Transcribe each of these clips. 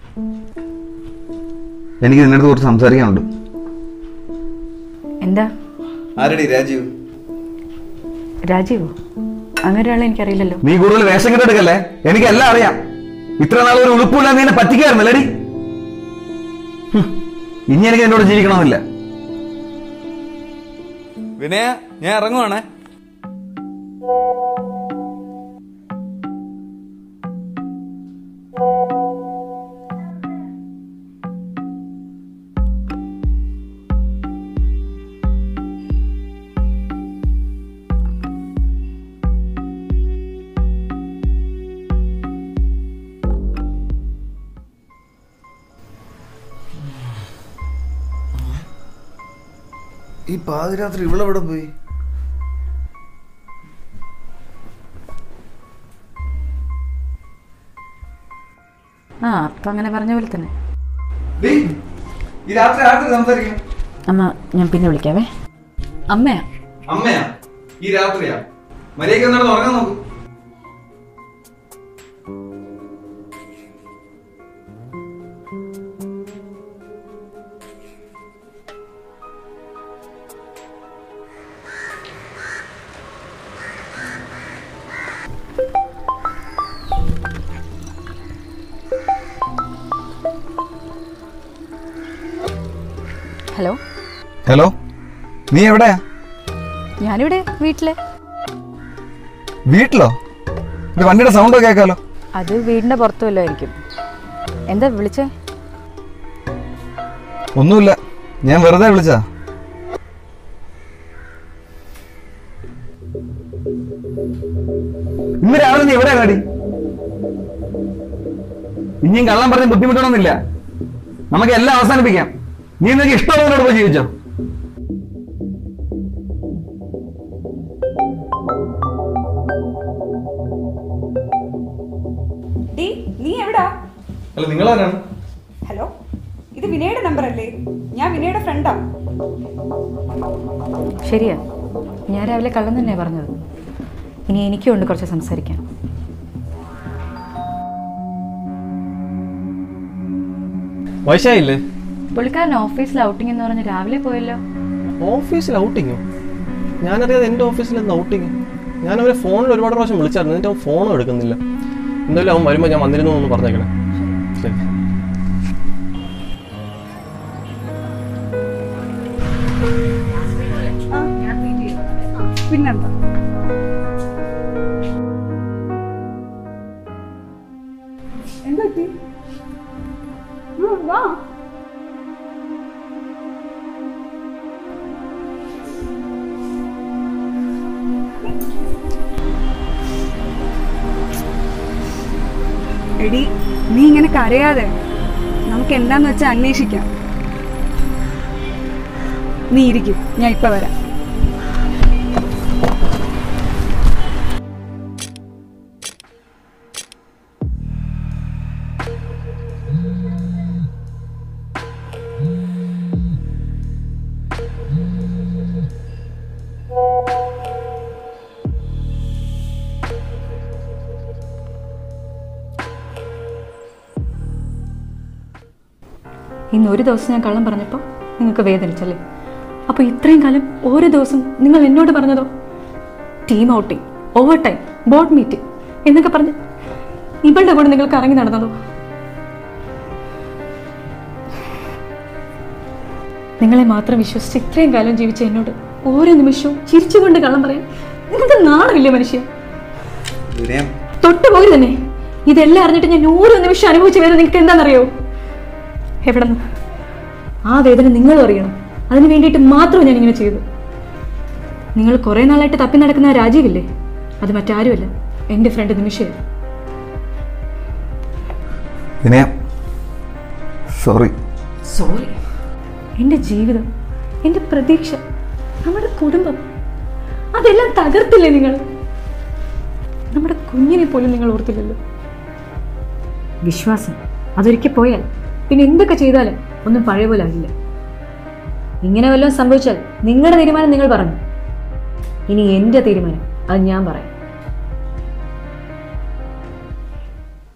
എനിക്ക് നിന്റെ അടുത്ത് കുറച്ച് സംസാരിക്കാനുണ്ട് എന്താ ആരടി രാജീവ് രാജീവോ അങ്ങനെ ഒരാളെ എനിക്കറിയില്ലല്ലോ നീ കൂടുതൽ വേഷം കെട്ടെടുക്കല്ലേ എനിക്ക് എല്ലാം അറിയാം ഇത്ര നാൾ ഒരു ഉളുപ്പില്ല നീ എന്നെ പറ്റിക്കായിരുന്നല്ലേടി ഹും. ഇനി എനിക്ക് എന്നോട് ജീവിക്കണമെന്നില്ല വിനയ ഞാൻ ഇറങ്ങുവാണേ ഈ പാതിരാത്രി ഇവളെവിടെ പോയി ആ അപ്പം അങ്ങനെ പറഞ്ഞ പോലെ തന്നെ ഈ രാത്രി ആർക്കും സംസാരിക്കും അമ്മ ഞാൻ പിന്നെ വിളിക്കാവേ അമ്മയാ അമ്മയാ ഈ രാത്രിയാ മര്യാദയ്ക്ക് എന്നാണ് ഉറങ്ങാൻ നോക്കും ഹലോ ഹലോ നീ എവിടെയാ ഞാനിവിടെ വീട്ടില് വീട്ടിലോ ഇത് വണ്ടിയുടെ സൗണ്ട് കേൾക്കാലോ അത് വീടിന്റെ പുറത്തു വല്ലതും ആയിരിക്കും എന്താ വിളിച്ചേ ഒന്നുമില്ല ഞാൻ വെറുതെ വിളിച്ചാ ഇന്ന് രാവിലെ നീ എവിടെയാ കാടി ഇനിയും കള്ളം പറഞ്ഞ് ബുദ്ധിമുട്ടണമെന്നില്ല നമുക്ക് എല്ലാം അവസാനിപ്പിക്കാം നീ നിനക്ക് ഇഷ്ടമുള്ളവരോട് പോയി ജീവിച്ചോ ഡി നീ എവിടാ അല്ല നിങ്ങളാരാണ് ഹലോ ഇത് വിനയുടെ നമ്പർ അല്ലേ ഞാൻ വിനയുടെ ഫ്രണ്ടാ ശരിയാ ഞാൻ രാവിലെ കള്ളം തന്നെയാ പറഞ്ഞത് ഇനി എനിക്കും ഉണ്ട് കുറച്ച് സംസാരിക്കാൻ വൈശായില്ലേ പുള്ളിക്കാരൻ ഓഫീസിൽ ഔട്ടിംഗ് എന്ന് പറഞ്ഞ് രാവിലെ പോയല്ലോ ഓഫീസിൽ ഔട്ടിങ്ങോ ഞാനറിയാതെ എൻ്റെ ഓഫീസിൽ എന്താ ഔട്ടിങ് ഞാൻ അവനെ ഫോണിൽ ഒരുപാട് പ്രാവശ്യം വിളിച്ചായിരുന്നു എന്നിട്ട് അവൻ ഫോണും എടുക്കുന്നില്ല എന്തായാലും അവൻ വരുമ്പോൾ ഞാൻ വന്നിരുന്നു എന്ന് പറഞ്ഞേക്കണേ ശരി പിന്നെന്താ എന്താ പറ്റി? ആ, വാ എടി നീ ഇങ്ങനെ കരയാതെ നമുക്ക് എന്താന്ന് വെച്ചാൽ അന്വേഷിക്കാം നീ ഇരിക്കും ഞാൻ ഇപ്പൊ വരാം ഇന്ന് ഒരു ദിവസം ഞാൻ കള്ളം പറഞ്ഞപ്പോൾ നിങ്ങൾക്ക് വേദനിച്ചല്ലേ അപ്പോൾ ഇത്രയും കാലം ഓരോ ദിവസം നിങ്ങൾ എന്നോട് പറഞ്ഞതോ team outing over time board meeting എന്നൊക്കെ പറഞ്ഞ് ഇവളുടെ കൂടെ നിങ്ങൾ കറങ്ങി നടന്നതോ നിങ്ങളെ മാത്രം വിശ്വസിച്ച് ഇത്രയും കാലം ജീവിച്ച എന്നോട് ഓരോ നിമിഷവും ചിരിച്ചുകൊണ്ട് കള്ളം പറയാൻ നിങ്ങൾക്ക് നാണമില്ലേ മനുഷ്യ വിനയം തൊട്ടുപോയി തന്നെ ഇതെല്ലാം അറിഞ്ഞിട്ട് ഞാൻ ഓരോ നിമിഷം അനുഭവിച്ച വേദന നിങ്ങൾക്ക് എന്താണെന്നറിയോ എവിടെ നിന്ന് ആ വേദന നിങ്ങളും അറിയണം അതിന് വേണ്ടിയിട്ട് മാത്രം ഞാൻ ഇങ്ങനെ ചെയ്തു നിങ്ങൾ കുറേ നാളായിട്ട് തപ്പി നടക്കുന്ന ആ രാജീവില്ലേ അത് മറ്റാരുമല്ല എൻ്റെ ഫ്രണ്ട് നിമിഷയാണ് വിനയം സോറി സോറി എൻ്റെ ജീവിതം എൻ്റെ പ്രതീക്ഷ നമ്മുടെ കുടുംബം അതെല്ലാം തകർത്തില്ലേ നിങ്ങൾ നമ്മുടെ കുഞ്ഞിനെ പോലും നിങ്ങൾ ഓർത്തില്ലല്ലോ വിശ്വാസം അതൊരിക്കൽ പോയാൽ പിന്നെ എന്തൊക്കെ ചെയ്താലും ഒന്നും പഴയ പോലെ ആകില്ല ഇങ്ങനെ വല്ലതും സംഭവിച്ചാൽ നിങ്ങളുടെ തീരുമാനം നിങ്ങൾ പറഞ്ഞു ഇനി എൻ്റെ തീരുമാനം അത് ഞാൻ പറയാം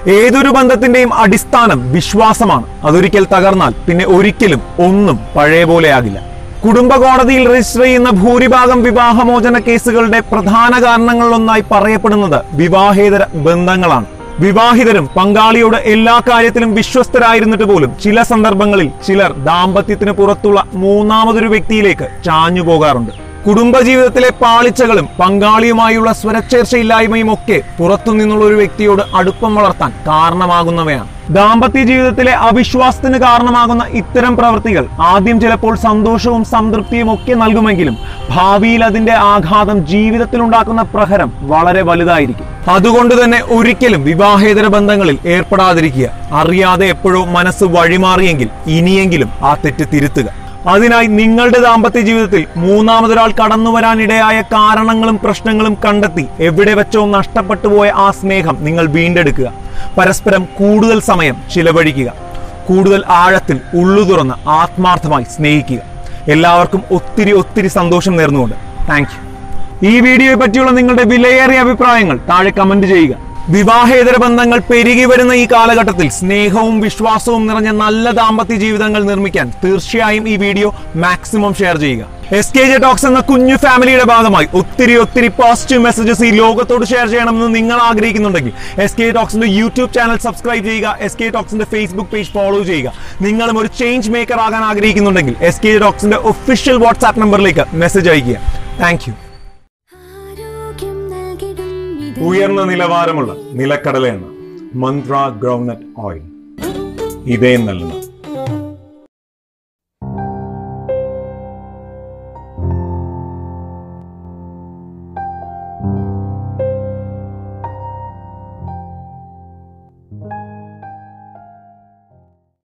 ഏതൊരു ബന്ധത്തിന്റെയും അടിസ്ഥാനം വിശ്വാസമാണ് അതൊരിക്കൽ തകർന്നാൽ പിന്നെ ഒരിക്കലും ഒന്നും പഴയ പോലെയാകില്ല കുടുംബ കോടതിയിൽ രജിസ്റ്റർ ചെയ്യുന്ന ഭൂരിഭാഗം വിവാഹമോചന കേസുകളുടെ പ്രധാന കാരണങ്ങളിലൊന്നായി പറയപ്പെടുന്നത് വിവാഹേതര ബന്ധങ്ങളാണ് വിവാഹിതരും പങ്കാളിയോട് എല്ലാ കാര്യത്തിലും വിശ്വസ്തരായിരുന്നിട്ട് പോലും ചില സന്ദർഭങ്ങളിൽ ചിലർ ദാമ്പത്യത്തിന് പുറത്തുള്ള മൂന്നാമതൊരു വ്യക്തിയിലേക്ക് ചാഞ്ഞു പോകാറുണ്ട് കുടുംബജീവിതത്തിലെ പാളിച്ചകളും പങ്കാളിയുമായുള്ള സ്വരച്ചേർച്ചയില്ലായ്മയും ഒക്കെ പുറത്തുനിന്നുള്ള ഒരു വ്യക്തിയോട് അടുപ്പം വളർത്താൻ കാരണമാകുന്നവയാണ് ദാമ്പത്യ ജീവിതത്തിലെ അവിശ്വാസത്തിന് കാരണമാകുന്ന ഇത്തരം പ്രവൃത്തികൾ ആദ്യം ചിലപ്പോൾ സന്തോഷവും സംതൃപ്തിയും ഒക്കെ നൽകുമെങ്കിലും ഭാവിയിൽ അതിന്റെ ആഘാതം ജീവിതത്തിൽ ഉണ്ടാക്കുന്ന പ്രഹരം വളരെ വലുതായിരിക്കും അതുകൊണ്ട് തന്നെ ഒരിക്കലും വിവാഹേതര ബന്ധങ്ങളിൽ ഏർപ്പെടാതിരിക്കുക അറിയാതെ എപ്പോഴോ മനസ്സ് വഴിമാറിയെങ്കിൽ ഇനിയെങ്കിലും ആ തെറ്റ് തിരുത്തുക അതിനായി നിങ്ങളുടെ ദാമ്പത്യ ജീവിതത്തിൽ മൂന്നാമതൊരാൾ കടന്നു വരാനിടയായ കാരണങ്ങളും പ്രശ്നങ്ങളും കണ്ടെത്തി എവിടെ വെച്ചോ നഷ്ടപ്പെട്ടു പോയ ആ സ്നേഹം നിങ്ങൾ വീണ്ടെടുക്കുക പരസ്പരം കൂടുതൽ സമയം ചിലവഴിക്കുക കൂടുതൽ ആഴത്തിൽ ഉള്ളു തുറന്ന് ആത്മാർത്ഥമായി സ്നേഹിക്കുക എല്ലാവർക്കും ഒത്തിരി ഒത്തിരി സന്തോഷം നേർന്നുകൊണ്ട് താങ്ക് ഈ വീഡിയോയെ പറ്റിയുള്ള നിങ്ങളുടെ വിലയേറിയ അഭിപ്രായങ്ങൾ താഴെ കമന്റ് ചെയ്യുക വിവാഹേതര ബന്ധങ്ങൾ പെരുകി വരുന്ന ഈ കാലഘട്ടത്തിൽ സ്നേഹവും വിശ്വാസവും നിറഞ്ഞ നല്ല ദാമ്പത്യ ജീവിതങ്ങൾ നിർമ്മിക്കാൻ തീർച്ചയായും ഈ വീഡിയോ മാക്സിമം ഷെയർ ചെയ്യുക എസ് കെ ജെ ടോക്സ് എന്ന കുഞ്ഞു ഫാമിലിയുടെ ഭാഗമായി ഒത്തിരി ഒത്തിരി പോസിറ്റീവ് മെസ്സേജസ് ഈ ലോകത്തോട് ഷെയർ ചെയ്യണമെന്ന് നിങ്ങൾ ആഗ്രഹിക്കുന്നുണ്ടെങ്കിൽ എസ് കെ ടോക്സിന്റെ യൂട്യൂബ് ചാനൽ സബ്സ്ക്രൈബ് ചെയ്യുക എസ് കെ ടോക്സിന്റെ ഫേസ്ബുക്ക് പേജ് ഫോളോ ചെയ്യുക നിങ്ങളും ഒരു ചേഞ്ച് മേക്കർ ആകാൻ ആഗ്രഹിക്കുന്നുണ്ടെങ്കിൽ എസ് കെ ടോക്സിന്റെ ഒഫീഷ്യൽ വാട്സ്ആപ്പ് നമ്പറിലേക്ക് മെസ്സേജ് അയക്കുക താങ്ക് യു ആരോഗ്യം നൽകിടും ഇത് ഉയർന്ന നിലവാരമുള്ള നിലക്കടല എണ്ണ മന്ത്ര ഗ്രൗണ്ട്നട്ട് ഓയിൽ ഇതേ നൽകുന്ന